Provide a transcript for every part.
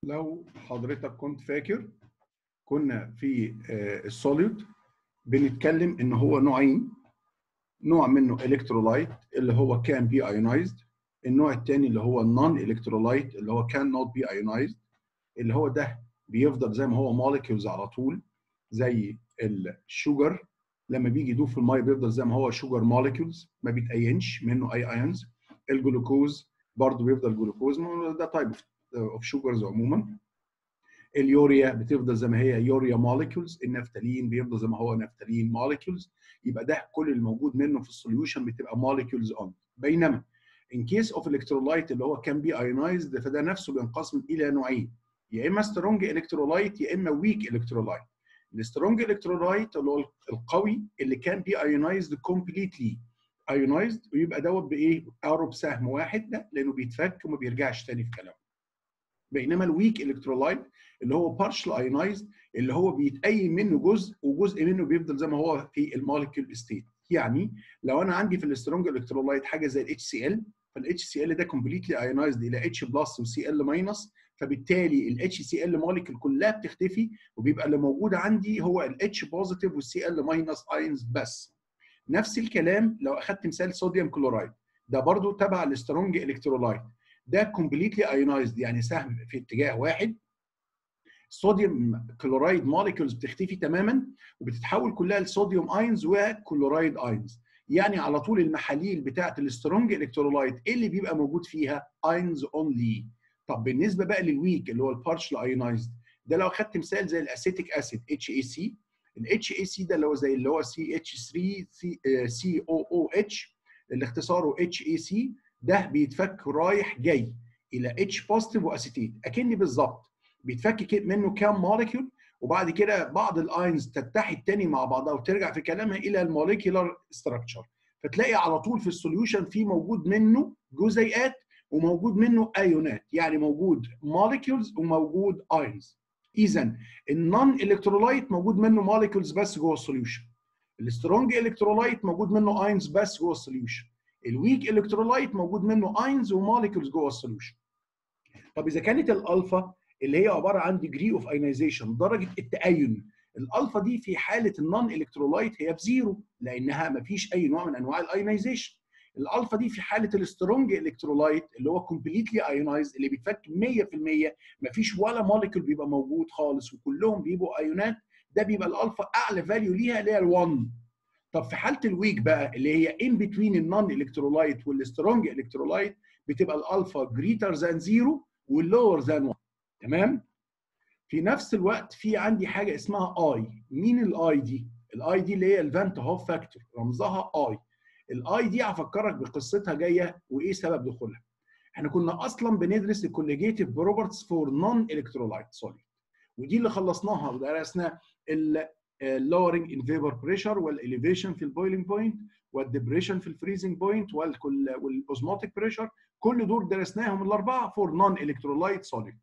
لو حضرتك كنت فاكر كنا في السوليد بنتكلم ان هو نوعين نوع منه الكترولايت اللي هو كان بي ايونايزد النوع الثاني اللي هو النون الكترولايت اللي هو كان نوت بي ايونايزد اللي هو ده بيفضل زي ما هو مولكيولز على طول زي الشوجر لما بيجي يدوب في الميه بيفضل زي ما هو شوجر مولكيولز ما بيتأينش منه اي ايونز الجلوكوز برضه بيفضل جلوكوز ده تايب اوف شوجرز عموما اليوريا بتفضل زي ما هي يوريا مولكيولز النفتالين بيفضل زي ما هو نفتالين مولكيولز يبقى ده كل الموجود منه في السوليوشن بتبقى مولكيولز اون بينما ان كيس اوف الكترولايت اللي هو كان بي ايونايزد فده نفسه بينقسم الى نوعين يا اما سترونج الكترولايت يا اما ويك الكترولايت السترونج الكترولايت اللي هو القوي اللي كان بي ايونايزد كومبليتلي ايونايزد ويبقى دوت بايه؟ ارو بسهم واحد ده لانه بيتفك وما بيرجعش تاني في كلامه. بينما الويك الكترولايت اللي هو بارشل ايونايزد اللي هو بيتأين منه جزء وجزء منه بيفضل زي ما هو في المولكيول ستيت. يعني لو انا عندي في السترونج الكترولايت حاجه زي الاتش سي ال فالاتش سي ال ده كومبليتلي ايونايزد الى اتش بلس وسي ال ماينس فبالتالي الاتش سي ال مولكيول كلها بتختفي وبيبقى اللي موجود عندي هو الاتش بوزيتيف والسي ال ماينس اينز بس. نفس الكلام لو اخذت مثال صوديوم كلورايد ده برضو تبع السترونج الكترولايت ده كومبليتلي ايونايزد يعني سهم في اتجاه واحد صوديوم كلورايد موليكيولز بتختفي تماما وبتتحول كلها لصوديوم اينز وكلورايد اينز يعني على طول المحاليل بتاعه السترونج الكترولايت ايه اللي بيبقى موجود فيها اينز اونلي طب بالنسبه بقى للويك اللي هو البارشل ايونايزد ده لو اخذت مثال زي الاسيتيك اسيد اتش اي سي الاتش اي سي ده اللي هو زي اللي هو سي اتش 3 سي او او اتش اللي اختصاره اتش اي سي ده بيتفك رايح جاي الى اتش بوزيتيف واسيتيت اكني بالظبط بيتفك منه كام مولكيول وبعد كده بعض الاينز تتحد تاني مع بعضها وترجع في كلامها الى الموليكيولار ستراكشر فتلاقي على طول في السوليوشن في موجود منه جزيئات وموجود منه ايونات يعني موجود مولكيولز وموجود اينز اذا النون الكترولايت موجود منه مولكيولز بس جوه السوليوشن السترونج الكترولايت موجود منه اينز بس جوه السوليوشن الويك الكترولايت موجود منه اينز ومولكيولز جوه السوليوشن طب اذا كانت الالفا اللي هي عباره عن ديجري اوف ايونيزيشن درجه التأين الالفا دي في حاله النون الكترولايت هي بزيرو لانها ما فيش اي نوع من انواع الايونيزيشن الالفا دي في حاله السترونج الكترولايت اللي هو كومبليتلي ايونايزد اللي بيتفك 100% مفيش ولا مولكيول بيبقى موجود خالص وكلهم بيبقوا ايونات ده بيبقى الالفا اعلى فاليو ليها اللي هي ال1 طب في حاله الويك بقى اللي هي ان بتوين النون الكترولايت والسترونج الكترولايت بتبقى الالفا جريتر ذان زيرو واللور ذان 1 تمام في نفس الوقت في عندي حاجه اسمها اي مين الاي دي الاي دي اللي هي الفانت هوف فاكتور رمزها اي الاي دي هفكرك بقصتها جايه وايه سبب دخولها احنا كنا اصلا بندرس الكوليجيتيف بروبرتيز فور نون الكترولايت سوليد ودي اللي خلصناها ودرسنا اللورنج ان فيبر بريشر والاليفيشن في البويلنج بوينت والدبريشن في الفريزنج بوينت والاوزموتيك بريشر كل دول درسناهم الاربعه فور نون الكترولايت سوليد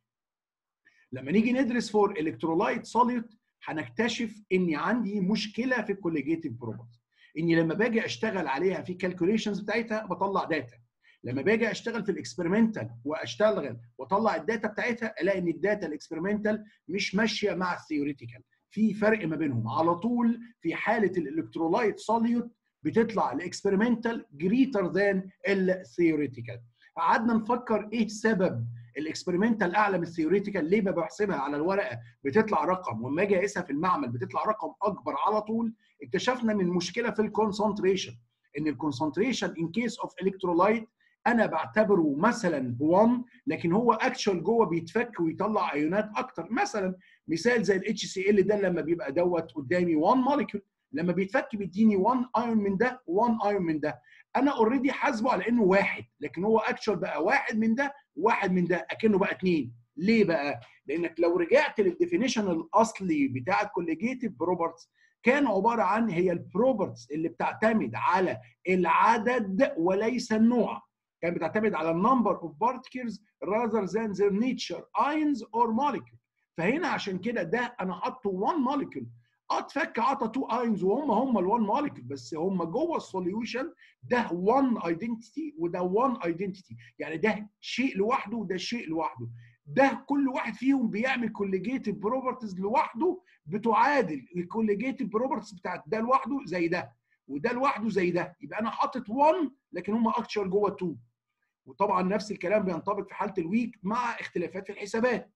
لما نيجي ندرس فور الكترولايت سوليد هنكتشف اني عندي مشكله في الكوليجيتيف بروبرتيز اني لما باجي اشتغل عليها في كالكوليشنز بتاعتها بطلع داتا لما باجي اشتغل في الاكسبيرمنتال واشتغل واطلع الداتا بتاعتها الاقي ان الداتا الاكسبيرمنتال مش ماشيه مع الثيوريتيكال في فرق ما بينهم على طول في حاله الالكترولايت سوليوت بتطلع الاكسبيرمنتال جريتر ذان الثيوريتيكال قعدنا نفكر ايه سبب الاكسبيرمنتال اعلى من الثيوريتيكال ليه ما بحسبها على الورقه بتطلع رقم واما اجي اقيسها في المعمل بتطلع رقم اكبر على طول اكتشفنا ان المشكله في الكونسنتريشن ان الكونسنتريشن ان كيس اوف الكترولايت انا بعتبره مثلا 1 لكن هو اكشوال جوه بيتفك ويطلع ايونات اكتر مثلا مثال زي الاتش سي ال ده لما بيبقى دوت قدامي 1 موليكيول لما بيتفك بيديني 1 ايون من ده 1 ايون من ده انا اوريدي حاسبه على انه واحد لكن هو اكشوال بقى واحد من ده واحد من ده اكنه بقى اثنين ليه بقى؟ لانك لو رجعت للديفينيشن الاصلي بتاع الكوليجيتيف بروبرتس كان عباره عن هي البروبرتس اللي بتعتمد على العدد وليس النوع كانت بتعتمد على النمبر اوف بارتكلز rather than their nature ions or molecule فهنا عشان كده ده انا حاطه 1 molecule اتفك عطى 2 اينز وهم هم ال1 مولكيول بس هم جوه السوليوشن ده 1 ايدنتيتي وده 1 ايدنتيتي يعني ده شيء لوحده وده شيء لوحده ده كل واحد فيهم بيعمل كوليجيتيف بروبرتيز لوحده بتعادل الكوليجيتيف بروبرتيز بتاعت ده لوحده زي ده وده لوحده زي ده يبقى انا حاطط 1 لكن هم اكتشر جوه 2 وطبعا نفس الكلام بينطبق في حاله الويك مع اختلافات في الحسابات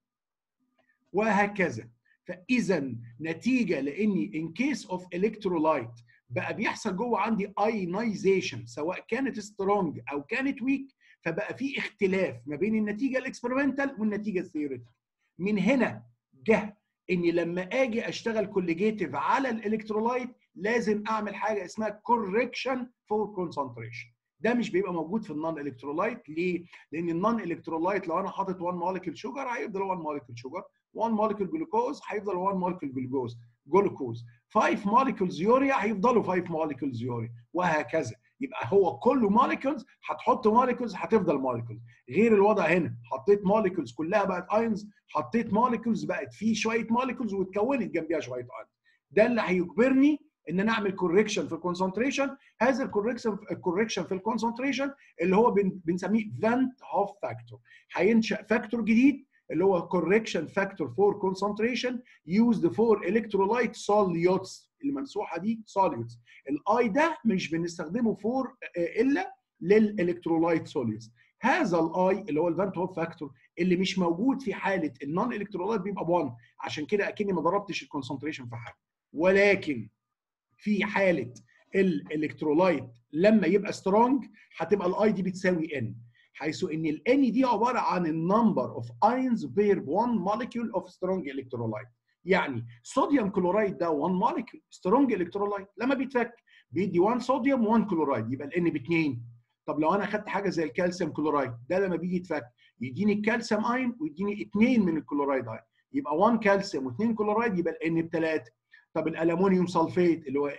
وهكذا فاذا نتيجه لاني ان كيس اوف الكترولايت بقى بيحصل جوه عندي ايونايزيشن سواء كانت سترونج او كانت ويك فبقى في اختلاف ما بين النتيجه الاكسبيرمنتال والنتيجه الثيوريتيك من هنا جه اني لما اجي اشتغل كوليجيتيف على الالكترولايت لازم اعمل حاجه اسمها كوركشن فور كونسنتريشن ده مش بيبقى موجود في النون الكترولايت ليه؟ لان النون الكترولايت لو انا حاطط 1 مولكيول شوجر هيفضل 1 مولكيول شوجر 1 مولكيول جلوكوز هيفضل 1 مولكيول جلوكوز جلوكوز 5 مولكيولز يوريا هيفضلوا 5 مولكيولز يوريا وهكذا يبقى هو كله مولكيولز هتحط مولكيولز هتفضل مولكيولز غير الوضع هنا حطيت مولكيولز كلها بقت ايونز حطيت مولكيولز بقت في شويه مولكيولز واتكونت جنبيها شويه ايونز ده اللي هيجبرني ان انا اعمل كوركشن في الكونسنتريشن هذا الكوركشن الكوركشن في الكونسنتريشن اللي هو بنسميه فانت هوف فاكتور هينشا فاكتور جديد اللي هو correction factor for concentration used for electrolyte solutes الممسوحه دي solutes الاي ده مش بنستخدمه فور الا للالكترولايت solutes هذا الاي اللي هو الفانت هوف فاكتور اللي مش موجود في حاله النون الكترولايت بيبقى 1 عشان كده اكني ما ضربتش الكونسنتريشن في حاجه ولكن في حاله الالكترولايت لما يبقى سترونج هتبقى الاي دي بتساوي ان حيث ان الان دي عباره عن النمبر اوف ايونز بير 1 مولكيول اوف سترونج الكترولايت يعني صوديوم كلورايد ده 1 مولكيول سترونج الكترولايت لما بيتفك بيدي 1 صوديوم 1 كلورايد يبقى الان ب 2 طب لو انا خدت حاجه زي الكالسيوم كلورايد ده لما بيجي يتفك يديني الكالسيوم اين ويديني 2 من الكلورايد اين يبقى 1 كالسيوم و2 كلورايد يبقى الان ب 3 طب الالومنيوم سلفيت اللي هو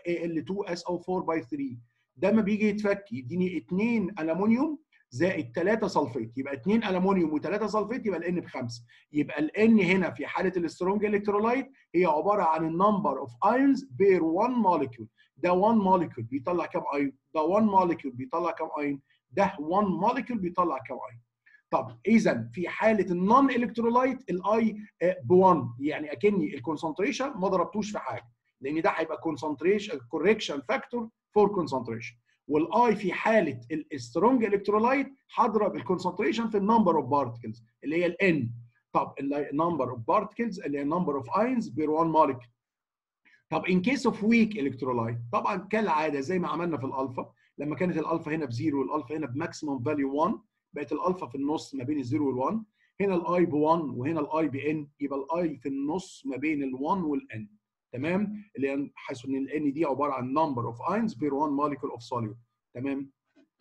Al2SO4 باي 3 ده لما بيجي يتفك يديني 2 الومنيوم زائد 3 سلفيت يبقى 2 الومنيوم و3 سلفيت يبقى الان بخمسه يبقى الان هنا في حاله السترونج الكترولايت هي عباره عن النمبر اوف ايونز بير 1 مولكيول ده 1 مولكيول بيطلع كام ايون ده 1 مولكيول بيطلع كام ايون ده 1 مولكيول بيطلع كام ايون طب اذا في حاله النون الكترولايت الاي ب 1 يعني اكني الكونسنتريشن ما ضربتوش في حاجه لان ده هيبقى كونسنتريشن كوركشن فاكتور فور كونسنتريشن والاي في حاله السترونج الكترولايت هضرب الكونسنتريشن في النمبر اوف بارتكلز اللي هي الان طب النمبر اوف بارتكلز اللي هي النمبر اوف اينز بير 1 مولكيول طب ان كيس اوف ويك الكترولايت طبعا كالعاده زي ما عملنا في الالفا لما كانت الالفا هنا بزيرو والالفا هنا بماكسيموم فاليو 1 بقت الالفا في النص ما بين الزيرو وال1 هنا الاي ب 1 وهنا الاي ب ان يبقى الاي في النص ما بين ال1 والان تمام اللي حيث ان الان دي عباره عن نمبر اوف اينز بير 1 مولكيول اوف سوليد تمام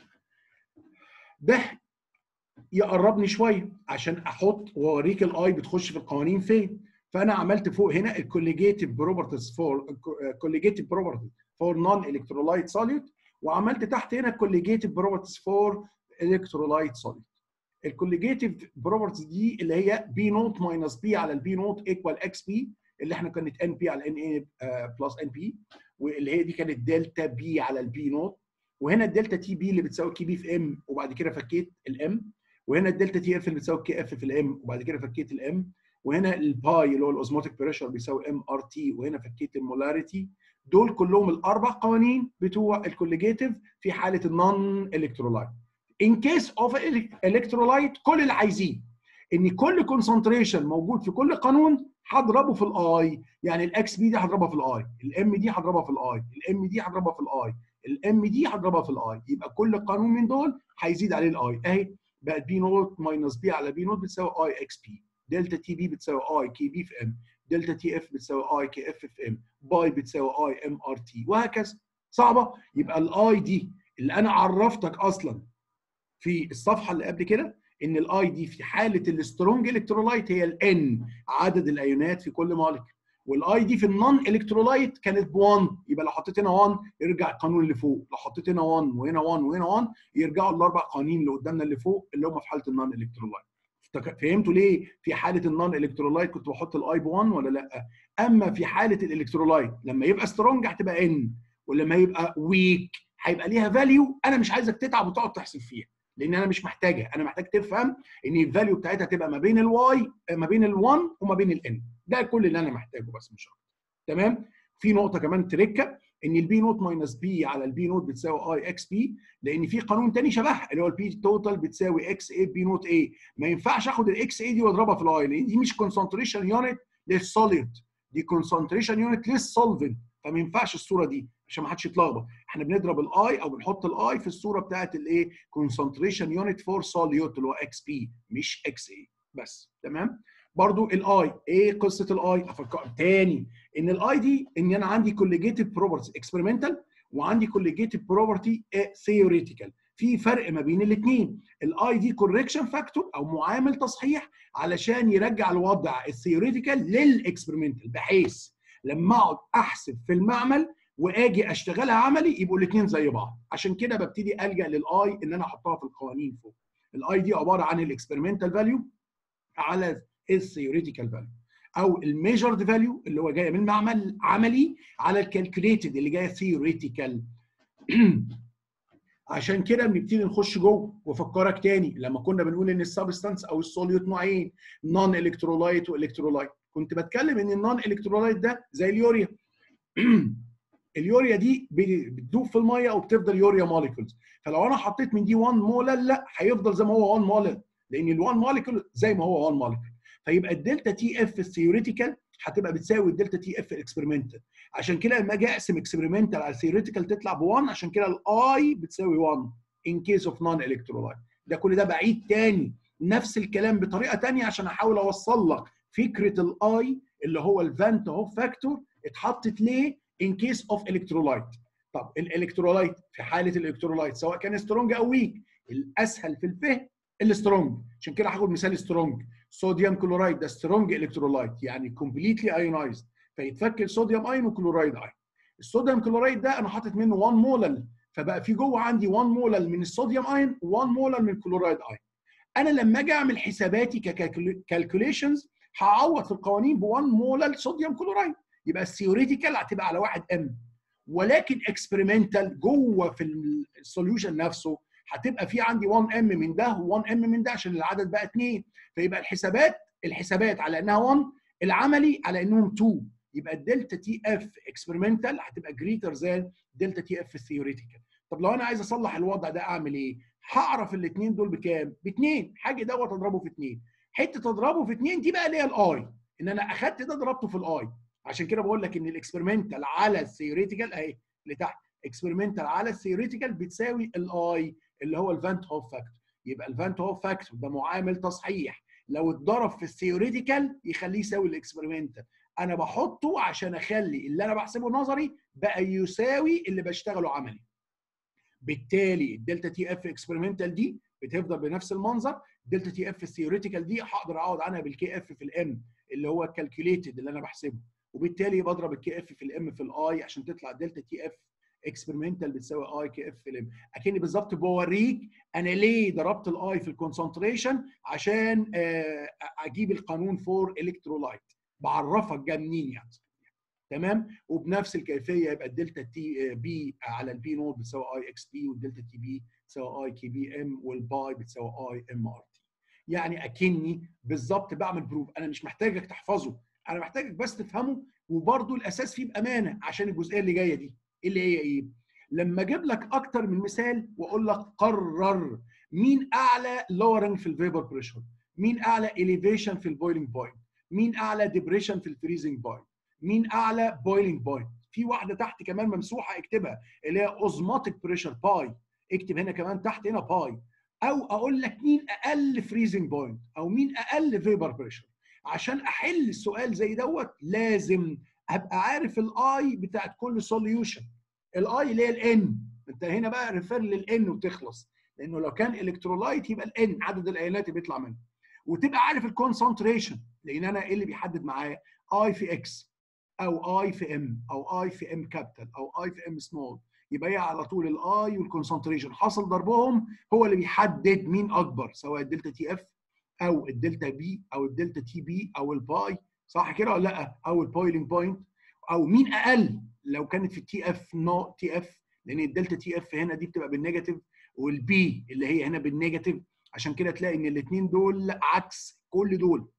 ده يقربني شويه عشان احط واوريك الاي بتخش في القوانين فين فانا عملت فوق هنا الكوليجيتيف بروبرتيز فور كوليجيتيف بروبرتيز فور نون الكترولايت سوليد وعملت تحت هنا كوليجيتيف بروبرتيز فور الكترولايت سوليد الكوليجيتيف بروبرتيز دي اللي هي بي نوت ماينس بي على البي نوت ايكوال اكس بي اللي احنا كانت ان بي على ان اي بلس ان بي واللي هي دي كانت دلتا بي على البي نوت وهنا الدلتا تي بي اللي بتساوي كي بي في ام وبعد كده فكيت الام وهنا الدلتا تي اف اللي بتساوي كي اف في الام وبعد كده فكيت الام وهنا الباي اللي هو الاوزموتيك بريشر بيساوي ام ار تي وهنا فكيت المولاريتي دول كلهم الاربع قوانين بتوع الكوليجيتيف في حاله النون الكترولايت ان كيس اوف الكترولايت كل اللي عايزين ان كل كونسنتريشن موجود في كل قانون هضربه في الاي يعني الاكس بي دي هضربها في الاي الام دي هضربها في الاي الام دي هضربها في الاي الام دي هضربها في الاي يبقى كل قانون من دول هيزيد عليه الاي اهي بقت بي نوت ماينس بي على بي نوت بتساوي اي اكس بي دلتا تي بي بتساوي اي كي بي في ام دلتا تي اف بتساوي اي كي اف في ام باي بتساوي اي ام ار تي وهكذا صعبه يبقى الاي دي اللي انا عرفتك اصلا في الصفحه اللي قبل كده ان الاي دي في حاله السترونج الكترولايت هي الان عدد الايونات في كل مولكيول والاي دي في النون الكترولايت كانت ب 1 يبقى لو حطيت هنا 1 يرجع القانون اللي فوق لو حطيت هنا 1 وهنا 1 وهنا 1 يرجعوا الاربع قوانين اللي قدامنا اللي فوق اللي هم في حاله النون الكترولايت فهمتوا ليه في حاله النون الكترولايت كنت بحط الاي ب 1 ولا لا اما في حاله الالكترولايت لما يبقى سترونج هتبقى ان ولما يبقى ويك هيبقى ليها فاليو انا مش عايزك تتعب وتقعد تحسب فيها لان انا مش محتاجها انا محتاج تفهم ان الفاليو بتاعتها تبقى ما بين الواي ما بين ال1 وما بين الان ده كل اللي انا محتاجه بس مش اكتر تمام في نقطه كمان تركه ان البي نوت ماينس بي على البي نوت بتساوي اي اكس بي لان في قانون تاني شبهها اللي هو البي توتال بتساوي اكس اي بي نوت اي ما ينفعش اخد الاكس اي دي واضربها في الاي لان دي مش كونسنتريشن يونت للسوليد دي كونسنتريشن يونت للسولفنت فما ينفعش الصوره دي عشان ما حدش يتلخبط احنا بنضرب الاي او بنحط الاي في الصوره بتاعت الايه كونسنتريشن يونت فور سوليوت اللي هو اكس بي مش اكس اي بس تمام برضو الاي ايه قصه الاي افكر تاني ان الاي دي ان انا عندي كوليجيتيف بروبرتي اكسبيرمنتال وعندي كوليجيتيف بروبرتي ثيوريتيكال في فرق ما بين الاثنين الاي دي كوركشن فاكتور او معامل تصحيح علشان يرجع الوضع الثيوريتيكال للاكسبيرمنتال بحيث لما اقعد احسب في المعمل واجي اشتغلها عملي يبقوا الاثنين زي بعض عشان كده ببتدي الجا للاي ان انا احطها في القوانين فوق الاي دي عباره عن الاكسبيرمنتال فاليو على الثيوريتيكال فاليو او الميجرد فاليو اللي هو جايه من معمل عملي على الكالكوليتد اللي جايه ثيوريتيكال عشان كده بنبتدي نخش جوه وافكرك تاني لما كنا بنقول ان السبستانس او السوليوت نوعين نون الكترولايت والكترولايت كنت بتكلم ان النون الكترولايت ده زي اليوريا اليوريا دي بتدوب في الميه او بتفضل يوريا موليكولز فلو انا حطيت من دي 1 مولل لا هيفضل زي ما هو 1 مولل لان ال 1 موليكول زي ما هو 1 موليكول فيبقى الدلتا تي اف الثيوريتيكال هتبقى بتساوي الدلتا تي اف الاكسبيرمنتال عشان كده لما اجي اقسم اكسبيرمنتال على الثيوريتيكال تطلع ب 1 عشان كده الاي بتساوي 1 ان كيس اوف نون الكترولايت ده كل ده بعيد تاني نفس الكلام بطريقه ثانيه عشان احاول اوصل لك فكره الاي اللي هو الفانت هوف فاكتور اتحطت ليه ان كيس اوف الكترولايت طب الالكترولايت في حاله الالكترولايت سواء كان سترونج او ويك الاسهل في الفهم السترونج عشان كده هاخد مثال سترونج صوديوم كلورايد ده سترونج الكترولايت يعني كومبليتلي ايونايزد فيتفك الصوديوم ايون وكلورايد ايون الصوديوم كلورايد ده انا حاطط منه 1 مولل فبقى في جوه عندي 1 مولل من الصوديوم ايون و1 مولل من الكلورايد ايون انا لما اجي اعمل حساباتي ككالكوليشنز هعوض في القوانين ب 1 مولل صوديوم كلورايد يبقى الثيوريتيكال هتبقى على 1 ام ولكن اكسبيرمنتال جوه في السوليوشن نفسه هتبقى في عندي 1 ام من ده و1 ام من ده عشان العدد بقى 2 فيبقى الحسابات الحسابات على انها 1 العملي على انهم 2 يبقى الدلتا تي اف اكسبيرمنتال هتبقى جريتر ذان دلتا تي اف ثيوريتيكال طب لو انا عايز اصلح الوضع ده اعمل ايه؟ هعرف الاثنين دول بكام؟ باثنين حاجه دوت اضربه في اثنين حته تضربه في اثنين دي بقى اللي هي الاي ان انا اخدت ده ضربته في الاي عشان كده بقول لك ان الاكسبيرمنتال على الثيوريتيكال اهي اللي تحت اكسبيرمنتال على الثيوريتيكال بتساوي الاي اللي هو الفانت هوف فاكتور يبقى الفانت هوف فاكتور ده معامل تصحيح لو اتضرب في الثيوريتيكال يخليه يساوي الاكسبيرمنتال انا بحطه عشان اخلي اللي انا بحسبه نظري بقى يساوي اللي بشتغله عملي بالتالي الدلتا تي اف اكسبيرمنتال دي بتفضل بنفس المنظر دلتا تي اف الثيوريتيكال دي هقدر اعوض عنها بالكي اف في الام اللي هو الكالكوليتد اللي انا بحسبه وبالتالي بضرب الكي اف في الام في الاي عشان تطلع دلتا تي اف اكسبيرمنتال بتساوي اي كي اف في الام اكني بالظبط بوريك انا ليه ضربت الاي في الكونسنتريشن عشان اجيب القانون فور الكترولايت بعرفك جه منين يعني تمام وبنفس الكيفيه يبقى الدلتا تي بي على البي نوت بتساوي اي اكس بي والدلتا تي بي بتساوي اي كي بي ام والباي بتساوي اي ام ار تي يعني اكني بالظبط بعمل بروف انا مش محتاجك تحفظه انا محتاجك بس تفهمه وبرده الاساس فيه بامانه عشان الجزئيه اللي جايه دي اللي هي ايه لما اجيب لك اكتر من مثال واقول لك قرر مين اعلى لورنج في الفيبر بريشر مين اعلى اليفيشن في البويلنج بوينت مين اعلى ديبريشن في الفريزنج بوينت مين اعلى بويلنج بوينت في واحده تحت كمان ممسوحه اكتبها اللي هي اوزماتيك بريشر باي اكتب هنا كمان تحت هنا باي او اقول لك مين اقل فريزنج بوينت او مين اقل فيبر بريشر عشان احل السؤال زي دوت لازم ابقى عارف الاي بتاعت كل سوليوشن الاي اللي هي الان انت هنا بقى ريفير للان وتخلص لانه لو كان الكترولايت يبقى الان عدد الايونات اللي بيطلع منه وتبقى عارف الكونسنتريشن لان انا ايه اللي بيحدد معايا اي في اكس او اي في ام او اي في ام كابيتال او اي في ام سمول يبقى هي على طول الاي والكونسنتريشن حاصل ضربهم هو اللي بيحدد مين اكبر سواء الدلتا تي اف او الدلتا بي او الدلتا تي بي او الباي صح كده ولا لا او البويلنج بوينت او مين اقل لو كانت في التي اف نو تي اف لان الدلتا تي اف هنا دي بتبقى بالنيجاتيف والبي اللي هي هنا بالنيجاتيف عشان كده تلاقي ان الاثنين دول عكس كل دول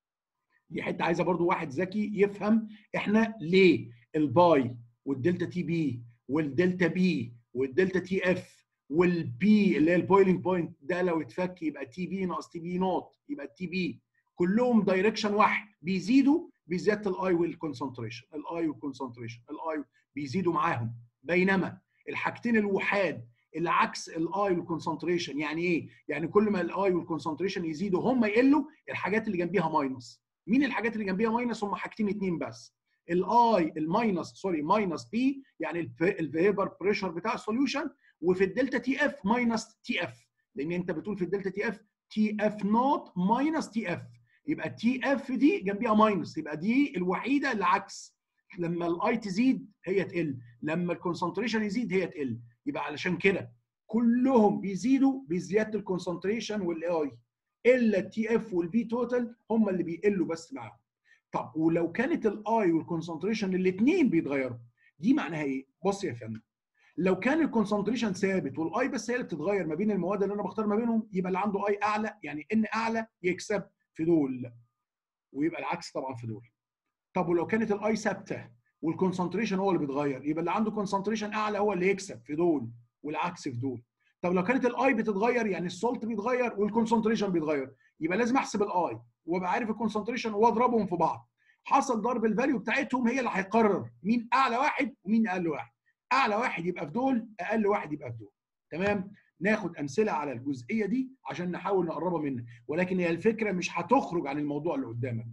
دي حته عايزه برضو واحد ذكي يفهم احنا ليه الباي والدلتا تي بي والدلتا بي والدلتا تي اف والبي اللي هي البويلنج بوينت ده لو اتفك يبقى تي بي ناقص تي بي نوت يبقى التي بي كلهم دايركشن واحد بيزيدوا بزياده الاي والكونسنتريشن الاي والكونسنتريشن الاي بيزيدوا معاهم بينما الحاجتين الوحاد اللي عكس الاي والكونسنتريشن يعني ايه؟ يعني كل ما الاي والكونسنتريشن يزيدوا هم يقلوا الحاجات اللي جنبيها ماينس مين الحاجات اللي جنبيها ماينس هم حاجتين اتنين بس الاي الماينس سوري ماينس بي يعني الفيبر بريشر بتاع السوليوشن وفي الدلتا تي اف ماينس تي اف لان انت بتقول في الدلتا تي اف تي اف نوت ماينس تي اف يبقى التي اف دي جنبيها ماينس يبقى دي الوحيده اللي عكس لما الاي تزيد هي تقل لما الكونسنتريشن يزيد هي تقل يبقى علشان كده كلهم بيزيدوا بزياده الكونسنتريشن والاي الا التي اف والبي توتال هم اللي بيقلوا بس معاهم طب ولو كانت الاي والكونسنتريشن الاثنين بيتغيروا دي معناها ايه بص يا فندم لو كان الكونسنتريشن ثابت والاي بس هي اللي بتتغير ما بين المواد اللي انا بختار ما بينهم يبقى اللي عنده اي اعلى يعني ان اعلى يكسب في دول ويبقى العكس طبعا في دول طب ولو كانت الاي ثابته والكونسنتريشن هو اللي بيتغير يبقى اللي عنده كونسنتريشن اعلى هو اللي يكسب في دول والعكس في دول طب لو كانت الاي بتتغير يعني السولت بيتغير والكونسنتريشن بيتغير يبقى لازم احسب الاي وابقى عارف الكونسنتريشن واضربهم في بعض حصل ضرب الفاليو بتاعتهم هي اللي هيقرر مين اعلى واحد ومين اقل واحد اعلى واحد يبقى في دول اقل واحد يبقى في دول تمام ناخد امثله على الجزئيه دي عشان نحاول نقربها منها ولكن هي الفكره مش هتخرج عن الموضوع اللي قدامك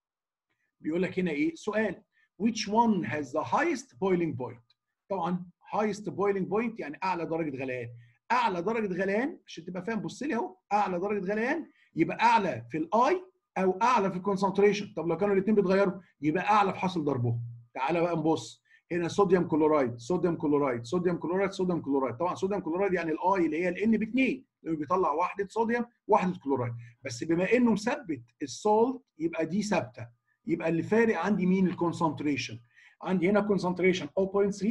بيقول لك هنا ايه سؤال which one has the highest boiling point طبعا highest boiling point يعني اعلى درجه غليان اعلى درجه غليان عشان تبقى فاهم بص لي اهو اعلى درجه غليان يبقى اعلى في الاي او اعلى في الكونسنتريشن طب لو كانوا الاثنين بيتغيروا يبقى اعلى في حاصل ضربهم تعالى بقى نبص هنا صوديوم كلورايد صوديوم كلورايد صوديوم كلورايد صوديوم كلورايد طبعا صوديوم كلورايد يعني الاي اللي هي الان باثنين بيطلع واحده صوديوم واحده كلورايد بس بما انه مثبت السولت يبقى دي ثابته يبقى اللي فارق عندي مين الكونسنتريشن عندي هنا كونسنتريشن 0.3 0.1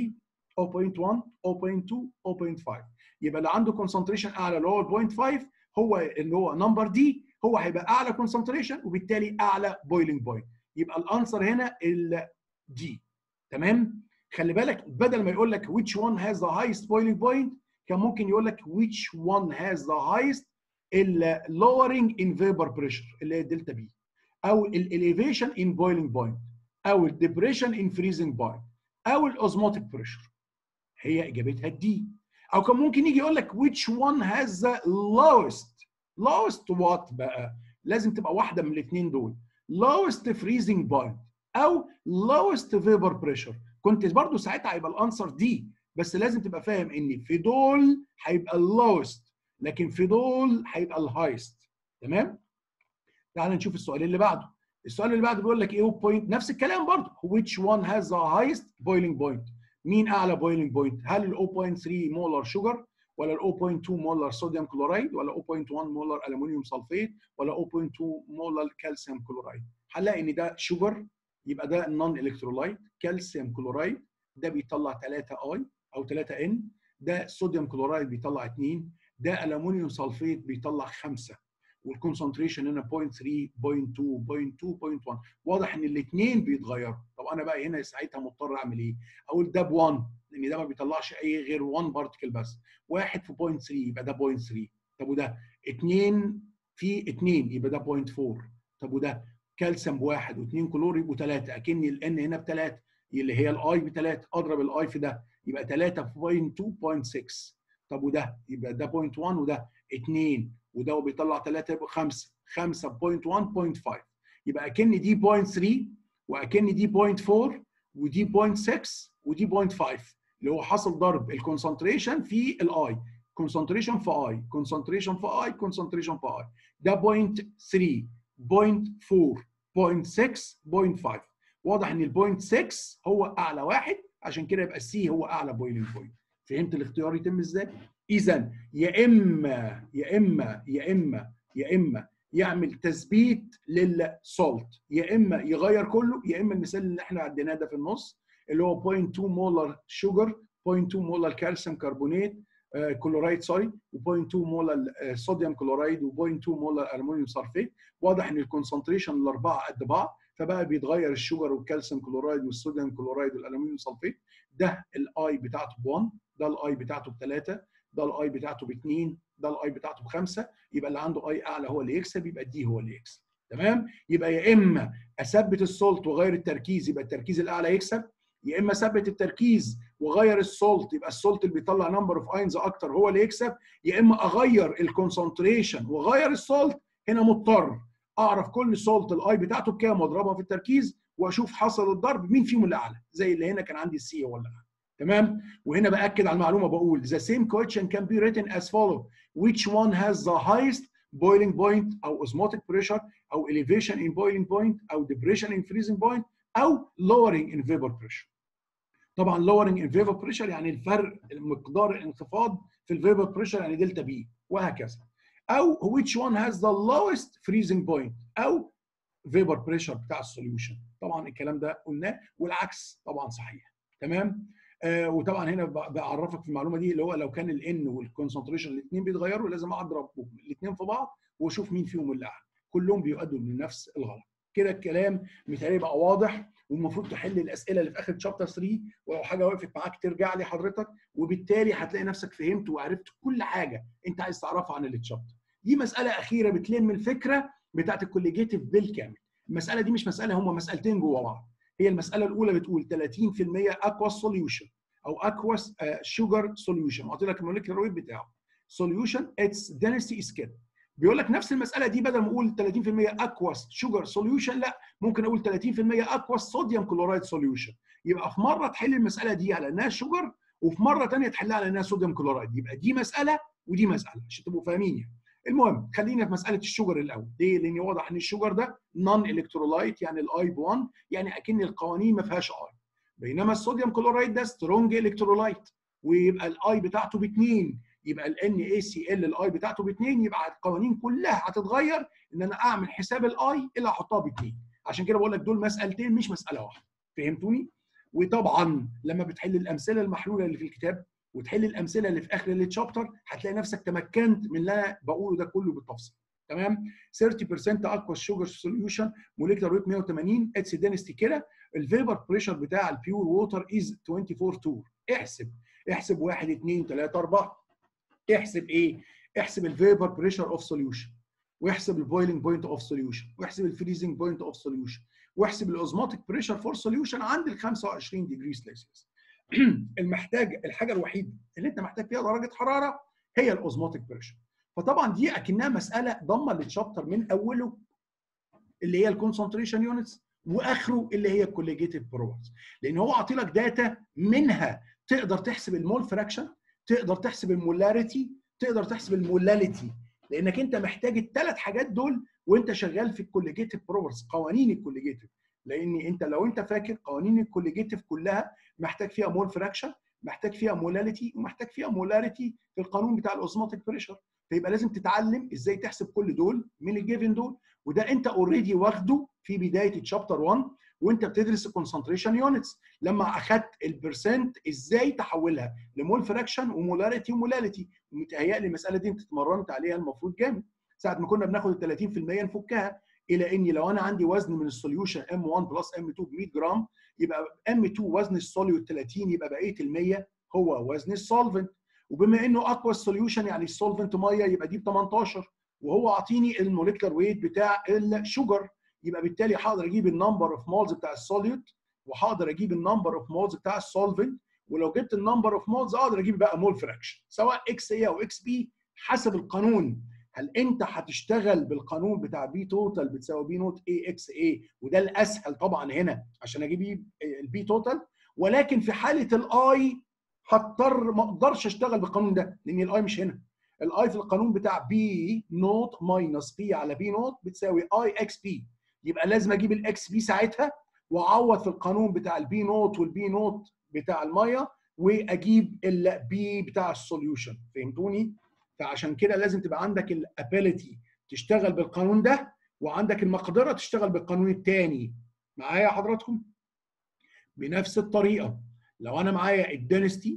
0.2 0.5 يبقى اللي عنده كونسنتريشن اعلى اللي هو 0.5 هو اللي هو نمبر دي هو هيبقى اعلى كونسنتريشن وبالتالي اعلى بويلنج بوينت يبقى الانسر هنا الدي تمام خلي بالك بدل ما يقول لك which one has the highest boiling point كان ممكن يقول لك which one has the highest lowering in vapor pressure اللي هي دلتا بي او الاليفيشن in boiling point او الديبريشن in freezing point او الاوزموتيك بريشر هي اجابتها الدي او كان ممكن يجي يقول لك which one has the lowest lowest what بقى لازم تبقى واحده من الاثنين دول lowest freezing point او lowest vapor pressure كنت برضو ساعتها هيبقى الانسر دي بس لازم تبقى فاهم ان في دول هيبقى اللوست لكن في دول هيبقى الهايست تمام تعال نشوف السؤال اللي بعده السؤال اللي بعده بيقول لك ايه بوينت نفس الكلام برضه which one has the highest boiling point مين اعلى boiling point هل ال 0.3 مولر شوجر ولا ال 0.2 مولر صوديوم كلورايد ولا 0.1 مولر الومنيوم سلفيت ولا 0.2 مولر كالسيوم كلورايد هنلاقي ان ده شوجر يبقى ده النون الكترولايت كالسيوم كلورايد ده بيطلع 3 اي او 3 ان ده صوديوم كلورايد بيطلع 2 ده الومنيوم سلفيت بيطلع 5 والكونسنتريشن هنا 0.3 0.2 0.2 0.1 واضح ان الاثنين بيتغيروا طب انا بقى هنا ساعتها مضطر اعمل ايه؟ اقول ده ب 1 لان ده ما بيطلعش اي غير 1 بارتكل بس واحد في 0.3 يبقى ده 0.3 طب وده 2 في 2 يبقى ده 0.4 طب وده كالسيوم بواحد واثنين كلور يبقوا ثلاثه اكن الان هنا بثلاثه اللي هي الاي بثلاثه اضرب الاي في ده يبقى 3 في 2.6 طب وده يبقى ده 0.1 وده 2 وده بيطلع 3 يبقى 5 5 0.1 0.5 يبقى اكن دي 0.3 واكن دي 0.4 ودي 0.6 ودي 0.5 اللي هو حصل ضرب الكونسنتريشن في الاي كونسنتريشن في اي كونسنتريشن في اي كونسنتريشن في اي ده 0.3 0.4 0.6 0.5 واضح ان ال 0.6 هو اعلى واحد عشان كده يبقى السي هو اعلى بويلنج بوينت فهمت الاختيار يتم ازاي؟ اذا يا اما يا اما يا اما يا اما يعمل تثبيت للسولت يا اما يغير كله يا اما المثال اللي احنا عديناه ده في النص اللي هو 0.2 مولر شوجر 0.2 مولر كالسيوم كربونات كلورايد سوري و0.2 مولر صوديوم كلورايد و0.2 مولر الومنيوم سلفيت واضح ان الكونسنتريشن الاربعه قد بعض فبقى بيتغير الشوجر والكالسيوم كلورايد والصوديوم كلورايد والالومنيوم سلفيت ده الاي بتاعته ب 1 ده الاي بتاعته ب 3 ده الاي بتاعته ب 2 ده الاي بتاعته ب 5 يبقى اللي عنده اي اعلى هو اللي يكسب يبقى دي هو اللي يكسب تمام يبقى يا اما اثبت السولت واغير التركيز يبقى التركيز الاعلى يكسب يا اما اثبت التركيز واغير السولت يبقى السولت اللي بيطلع نمبر اوف اينز اكتر هو اللي يكسب يا اما اغير الكونسنتريشن واغير السولت هنا مضطر اعرف كل سولت الاي بتاعته بكام واضربها في التركيز واشوف حصل الضرب مين فيهم اللي اعلى زي اللي هنا كان عندي السي هو اللي اعلى تمام وهنا باكد على المعلومه بقول the same question can be written as follow which one has the highest boiling point او osmotic pressure او elevation in boiling point او depression in freezing point او lowering in vapor pressure طبعا lowering in vapor pressure يعني الفرق مقدار الانخفاض في الفيبر بريشر يعني دلتا بي وهكذا او which one has the lowest freezing point او vapor pressure بتاع السوليوشن طبعا الكلام ده قلناه والعكس طبعا صحيح تمام آه وطبعا هنا بعرفك في المعلومه دي اللي هو لو كان الان والكونسنتريشن الاثنين بيتغيروا لازم اضرب الاثنين في بعض واشوف مين فيهم اللي اعلى كلهم بيؤدوا لنفس الغلط كده الكلام متهيألي بقى واضح والمفروض تحل الاسئله اللي في اخر شابتر 3 ولو حاجه وقفت معاك ترجع لي حضرتك وبالتالي هتلاقي نفسك فهمت وعرفت كل حاجه انت عايز تعرفها عن التشابتر دي مساله اخيره بتلم الفكره بتاعت الكوليجيتيف بالكامل المساله دي مش مساله هم مسالتين جوه بعض هي المساله الاولى بتقول 30% اكوا سوليوشن او اكواس شوجر سوليوشن قلت لك الموليكيولر ويت بتاعه سوليوشن اتس دنسيتي از كده بيقول لك نفس المساله دي بدل ما اقول 30% اكواس شوجر سوليوشن لا ممكن اقول 30% اكواس صوديوم كلورايد سوليوشن يبقى في مره تحل المساله دي على انها شوجر وفي مره ثانيه تحلها على انها صوديوم كلورايد يبقى دي مساله ودي مساله عشان تبقوا فاهمين يعني المهم خلينا في مساله الشوجر الاول ليه؟ لان واضح ان الشوجر ده نون الكترولايت يعني الاي ب 1 يعني اكن القوانين ما فيهاش اي بينما الصوديوم كلورايد ده سترونج الكترولايت ويبقى الاي بتاعته ب 2 يبقى الان اي سي ال الاي بتاعته ب 2 يبقى القوانين كلها هتتغير ان انا اعمل حساب الاي اللي هحطها ب 2 عشان كده بقول لك دول مسالتين مش مساله واحده فهمتوني؟ وطبعا لما بتحل الامثله المحلوله اللي في الكتاب وتحل الامثله اللي في اخر التشابتر هتلاقي نفسك تمكنت من اللي انا بقوله ده كله بالتفصيل تمام 30% اكواس شوجر سوليوشن موليكولار ويت 180 اتس دينستي كده الفيبر بريشر بتاع البيور ووتر از 24 تور احسب احسب 1 2 3 4 احسب ايه؟ احسب الفيبر بريشر اوف سوليوشن واحسب البويلنج بوينت اوف سوليوشن واحسب الفريزنج بوينت اوف سوليوشن واحسب الاوزموتيك بريشر فور سوليوشن عند ال 25 ديجري سلسيوس المحتاج الحاجه الوحيده اللي انت محتاج فيها درجه حراره هي الاوزموتيك بريشر فطبعا دي اكنها مساله ضمه للشابتر من اوله اللي هي الكونسنتريشن يونتس واخره اللي هي الكوليجيتيف بروبرتيز لان هو عاطي لك داتا منها تقدر تحسب المول فراكشن تقدر تحسب المولاريتي تقدر تحسب المولاليتي لانك انت محتاج الثلاث حاجات دول وانت شغال في الكوليجيتيف بروبرتيز قوانين الكوليجيتيف لان انت لو انت فاكر قوانين الكوليجيتيف كلها محتاج فيها مول فراكشن محتاج فيها مولاليتي ومحتاج فيها مولاريتي في القانون بتاع الاوزموتيك بريشر فيبقى لازم تتعلم ازاي تحسب كل دول من الجيفن دول وده انت اوريدي واخده في بدايه تشابتر 1 وانت بتدرس الكونسنتريشن يونتس لما اخدت البرسنت ازاي تحولها لمول فراكشن ومولاريتي ومولاليتي ومتهيألي المساله دي انت اتمرنت عليها المفروض جامد ساعه ما كنا بناخد ال 30% نفكها الى اني لو انا عندي وزن من السوليوشن ام 1 بلس ام 2 ب 100 جرام يبقى ام 2 وزن السوليوت 30 يبقى بقيه ال 100 هو وزن السولفنت وبما انه اقوى السوليوشن يعني السولفنت ميه يبقى دي ب 18 وهو اعطيني الموليكولار ويت بتاع الشوجر يبقى بالتالي هقدر اجيب النمبر اوف مولز بتاع السوليوت وهقدر اجيب النمبر اوف مولز بتاع السولفنت ولو جبت النمبر اوف مولز اقدر اجيب بقى مول فراكشن سواء اكس اي او اكس بي حسب القانون هل انت هتشتغل بالقانون بتاع بي توتال بتساوي بي نوت اي اكس اي وده الاسهل طبعا هنا عشان اجيب البي توتال ولكن في حاله الاي هضطر ما اقدرش اشتغل بالقانون ده لان الاي مش هنا الاي في القانون بتاع بي نوت ماينس بي على بي نوت بتساوي اي اكس بي يبقى لازم اجيب الاكس بي ساعتها واعوض في القانون بتاع البي نوت والبي نوت بتاع الميه واجيب البي بتاع السوليوشن فهمتوني؟ فعشان كده لازم تبقى عندك الابيليتي تشتغل بالقانون ده وعندك المقدره تشتغل بالقانون الثاني معايا حضراتكم؟ بنفس الطريقه لو انا معايا الدنستي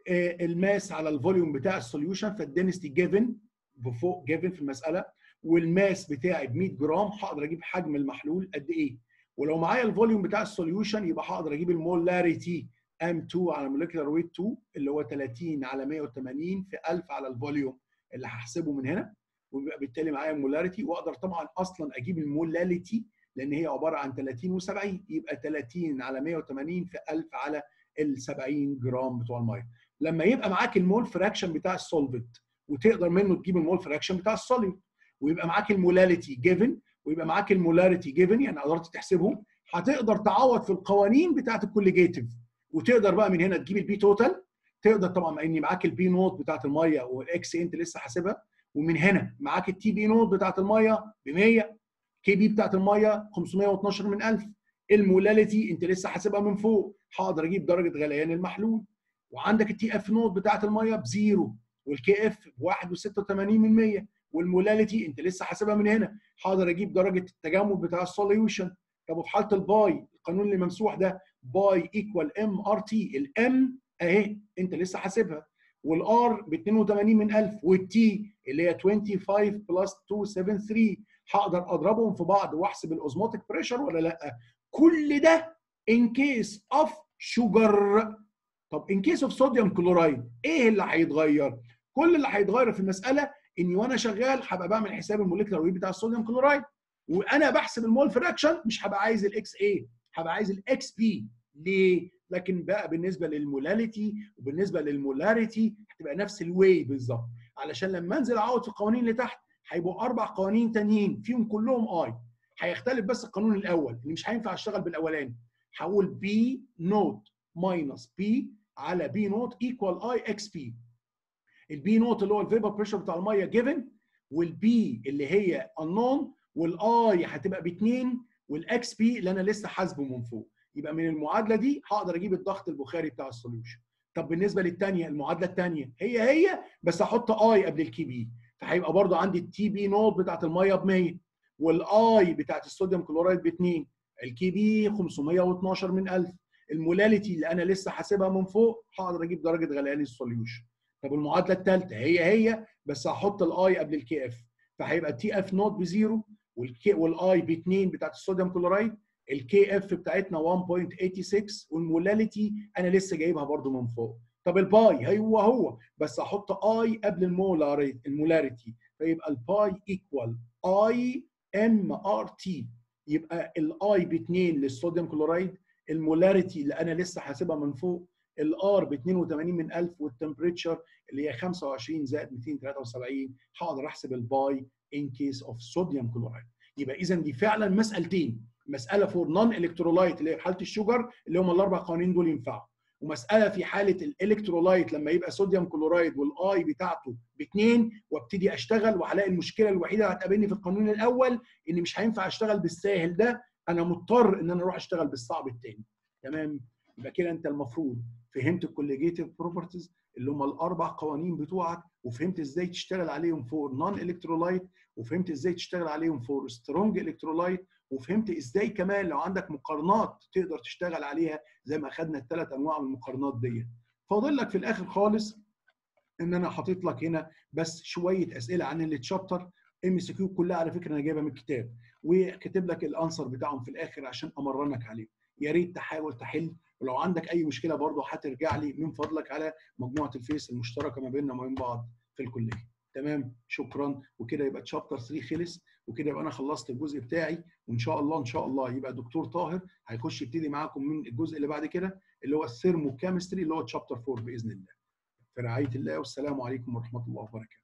الماس على الفوليوم بتاع السوليوشن فالدنستي جيفن بفوق جيفن في المساله والماس بتاعي ب 100 جرام هقدر اجيب حجم المحلول قد ايه ولو معايا الفوليوم بتاع السوليوشن يبقى هقدر اجيب المولاريتي M2 على موليكولار ويت 2 اللي هو 30 على 180 في 1000 على الفوليوم اللي هحسبه من هنا ويبقى بالتالي معايا المولاريتي واقدر طبعا اصلا اجيب المولاليتي لان هي عباره عن 30 و70 يبقى 30 على 180 في 1000 على ال 70 جرام بتوع الميه لما يبقى معاك المول فراكشن بتاع السولفنت وتقدر منه تجيب المول فراكشن بتاع السوليد ويبقى معاك المولاليتي جيفن ويبقى معاك المولاريتي جيفن يعني قدرت تحسبهم هتقدر تعوض في القوانين بتاعت الكوليجيتيف وتقدر بقى من هنا تجيب البي توتال تقدر طبعا ان معاك البي نوت بتاعت الميه والاكس انت لسه حاسبها ومن هنا معاك التي بي نوت بتاعت الميه ب 100 كي بي بتاعت الميه 512 من 1000 المولاليتي انت لسه حاسبها من فوق هقدر اجيب درجه غليان المحلول وعندك التي اف نوت بتاعت الميه بزيرو والكي اف ب 1.86 من 100 والمولاليتي انت لسه حاسبها من هنا هقدر اجيب درجه التجمد بتاع السوليوشن طب وفي حاله الباي القانون اللي ممسوح ده باي ايكوال ام ار تي الام اهي انت لسه حاسبها والار ب 82 من 1000 والتي اللي هي 25 بلس 273 هقدر اضربهم في بعض واحسب الاوزموتيك بريشر ولا لا كل ده ان كيس اوف شوجر طب ان كيس اوف صوديوم كلورايد ايه اللي هيتغير كل اللي هيتغير في المساله اني وانا شغال هبقى بعمل حساب الموليكولار ويت بتاع الصوديوم كلورايد وانا بحسب المول فراكشن مش هبقى عايز الاكس اي هبقى عايز الاكس بي ليه لكن بقى بالنسبه للمولاليتي وبالنسبه للمولاريتي هتبقى نفس الواي بالظبط علشان لما انزل اعوض في القوانين اللي تحت هيبقوا اربع قوانين تانيين فيهم كلهم اي هيختلف بس القانون الاول اللي مش هينفع اشتغل بالاولاني هقول بي نوت ماينس بي على بي نوت ايكوال اي اكس بي البي نوت اللي هو الفيبر بريشر بتاع الميه جيفن والبي اللي هي unknown والاي هتبقى باثنين والاكس بي اللي انا لسه حاسبه من فوق يبقى من المعادله دي هقدر اجيب الضغط البخاري بتاع السوليوشن طب بالنسبه للثانيه المعادله الثانيه هي هي بس احط اي قبل الكي بي فهيبقى برضو عندي التي بي نوت بتاعت الميه ب 100 والاي بتاعت الصوديوم كلورايد ب 2 الكي بي 512 من 1000 المولاليتي اللي انا لسه حاسبها من فوق هقدر اجيب درجه غليان السوليوشن طب المعادله الثالثه هي هي بس هحط الاي قبل الكي اف فهيبقى التي اف نوت بزيرو والكي والاي ب 2 بتاعت الصوديوم كلورايد الكي اف بتاعتنا 1.86 والمولاليتي انا لسه جايبها برده من فوق طب الباي هو هو بس احط اي قبل المولاريتي المولاريتي فيبقى الباي ايكوال اي ام ار تي يبقى الاي ب 2 للصوديوم كلورايد المولاريتي اللي انا لسه حاسبها من فوق الار ب 82 من 1000 والتمبريتشر اللي هي 25 زائد 273 هقدر احسب الباي ان كيس اوف صوديوم كلورايد يبقى اذا دي فعلا مسالتين مساله فور نون الكترولايت اللي هي في حاله الشوجر اللي هم الاربع قوانين دول ينفعوا ومساله في حاله الالكترولايت لما يبقى صوديوم كلورايد والاي بتاعته باثنين وابتدي اشتغل وهلاقي المشكله الوحيده اللي هتقابلني في القانون الاول ان مش هينفع اشتغل بالساهل ده انا مضطر ان انا اروح اشتغل بالصعب الثاني تمام يبقى كده انت المفروض فهمت الكوليجيتيف بروبرتيز اللي هم الاربع قوانين بتوعك وفهمت ازاي تشتغل عليهم فور نون الكترولايت وفهمت ازاي تشتغل عليهم فور سترونج الكترولايت وفهمت ازاي كمان لو عندك مقارنات تقدر تشتغل عليها زي ما اخذنا الثلاث انواع من المقارنات دي فاضل لك في الاخر خالص ان انا حاطط لك هنا بس شويه اسئله عن التشابتر ام سي كيو كلها على فكره انا جايبها من الكتاب وكاتب لك الانسر بتاعهم في الاخر عشان امرنك عليهم يا ريت تحاول تحل ولو عندك اي مشكله برضه هترجع لي من فضلك على مجموعه الفيس المشتركه ما بيننا وما بين بعض في الكليه تمام شكرا وكده يبقى تشابتر 3 خلص وكده يبقى انا خلصت الجزء بتاعي وان شاء الله ان شاء الله يبقى دكتور طاهر هيخش يبتدي معاكم من الجزء اللي بعد كده اللي هو الثيرمو كيمستري اللي هو تشابتر 4 باذن الله في رعايه الله والسلام عليكم ورحمه الله وبركاته